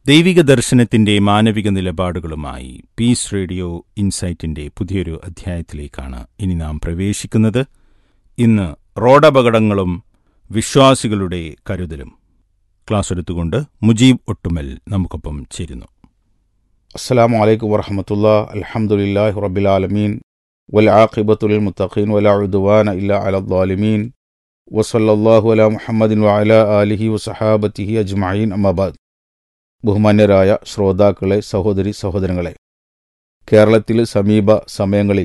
ദൈവിക ദർശനത്തിന്റെ മാനവിക നിലപാടുകളുമായി പീസ് റേഡിയോ ഇൻസൈറ്റിന്റെ പുതിയൊരു അധ്യായത്തിലേക്കാണ് ഇനി നാം പ്രവേശിക്കുന്നത് ഇന്ന് റോഡപകടങ്ങളും വിശ്വാസികളുടെ കരുതലും ക്ലാസ് എടുത്തുകൊണ്ട് മുജീബ് ഒട്ടുമൽ നമുക്കൊപ്പം ചേരുന്നു അസ്സലാമു അലൈക്കും വറഹമത്തുള്ള അൽഹംദുലില്ലാഹി റബ്ബിൽ ആലമീൻ വൽ ആഖിബത്തുൽ മുത്തഖീൻ വല ഉദ്വാന ഇല്ല അലദ്ദാലിമീൻ വസല്ലല്ലാഹു അല മുഹമ്മദിൻ വഅല ആലിഹി വസഹാബത്തിഹി അജ്മഈൻ അമ്മബാദ് ബഹുമാന്യരായ ശ്രോതാക്കളെ സഹോദരി സഹോദരങ്ങളെ കേരളത്തിൽ സമീപ സമയങ്ങളിൽ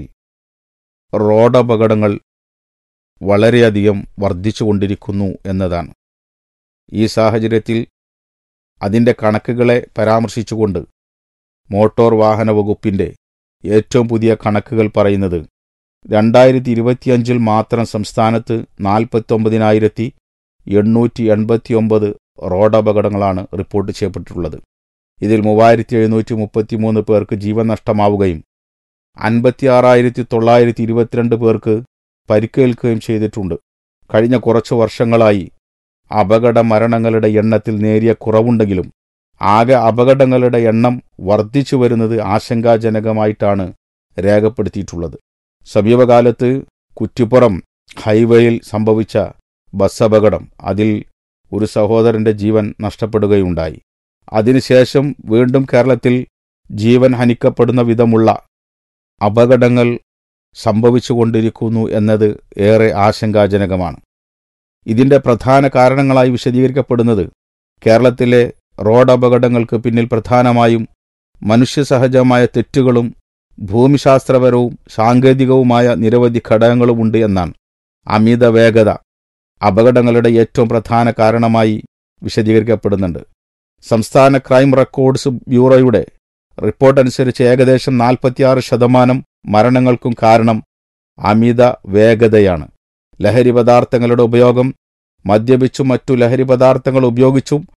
റോഡപകടങ്ങൾ വളരെയധികം വർദ്ധിച്ചുകൊണ്ടിരിക്കുന്നു എന്നതാണ് ഈ സാഹചര്യത്തിൽ അതിൻ്റെ കണക്കുകളെ പരാമർശിച്ചുകൊണ്ട് മോട്ടോർ വാഹന വകുപ്പിന്റെ ഏറ്റവും പുതിയ കണക്കുകൾ പറയുന്നത് രണ്ടായിരത്തി ഇരുപത്തിയഞ്ചിൽ മാത്രം സംസ്ഥാനത്ത് നാൽപ്പത്തൊമ്പതിനായിരത്തി എണ്ണൂറ്റി എൺപത്തിയൊമ്പത് റോഡപകടങ്ങളാണ് റിപ്പോർട്ട് ചെയ്യപ്പെട്ടിട്ടുള്ളത് ഇതിൽ മൂവായിരത്തി എഴുന്നൂറ്റി മുപ്പത്തിമൂന്ന് പേർക്ക് ജീവൻ നഷ്ടമാവുകയും അൻപത്തിയാറായിരത്തി തൊള്ളായിരത്തി ഇരുപത്തിരണ്ട് പേർക്ക് പരിക്കേൽക്കുകയും ചെയ്തിട്ടുണ്ട് കഴിഞ്ഞ കുറച്ചു വർഷങ്ങളായി അപകട മരണങ്ങളുടെ എണ്ണത്തിൽ നേരിയ കുറവുണ്ടെങ്കിലും ആകെ അപകടങ്ങളുടെ എണ്ണം വർദ്ധിച്ചു വരുന്നത് ആശങ്കാജനകമായിട്ടാണ് രേഖപ്പെടുത്തിയിട്ടുള്ളത് സമീപകാലത്ത് കുറ്റിപ്പുറം ഹൈവേയിൽ സംഭവിച്ച ബസ് അപകടം അതിൽ ഒരു സഹോദരന്റെ ജീവൻ നഷ്ടപ്പെടുകയുണ്ടായി അതിനുശേഷം വീണ്ടും കേരളത്തിൽ ജീവൻ ഹനിക്കപ്പെടുന്ന വിധമുള്ള അപകടങ്ങൾ സംഭവിച്ചുകൊണ്ടിരിക്കുന്നു എന്നത് ഏറെ ആശങ്കാജനകമാണ് ഇതിന്റെ പ്രധാന കാരണങ്ങളായി വിശദീകരിക്കപ്പെടുന്നത് കേരളത്തിലെ റോഡ് അപകടങ്ങൾക്ക് പിന്നിൽ പ്രധാനമായും മനുഷ്യസഹജമായ തെറ്റുകളും ഭൂമിശാസ്ത്രപരവും സാങ്കേതികവുമായ നിരവധി ഘടകങ്ങളുമുണ്ട് എന്നാണ് അമിത വേഗത അപകടങ്ങളുടെ ഏറ്റവും പ്രധാന കാരണമായി വിശദീകരിക്കപ്പെടുന്നുണ്ട് സംസ്ഥാന ക്രൈം റെക്കോർഡ്സ് ബ്യൂറോയുടെ റിപ്പോർട്ട് അനുസരിച്ച് ഏകദേശം നാൽപ്പത്തിയാറ് ശതമാനം മരണങ്ങൾക്കും കാരണം അമിത വേഗതയാണ് ലഹരി പദാർത്ഥങ്ങളുടെ ഉപയോഗം മദ്യപിച്ചും മറ്റു ലഹരി പദാർത്ഥങ്ങൾ ഉപയോഗിച്ചും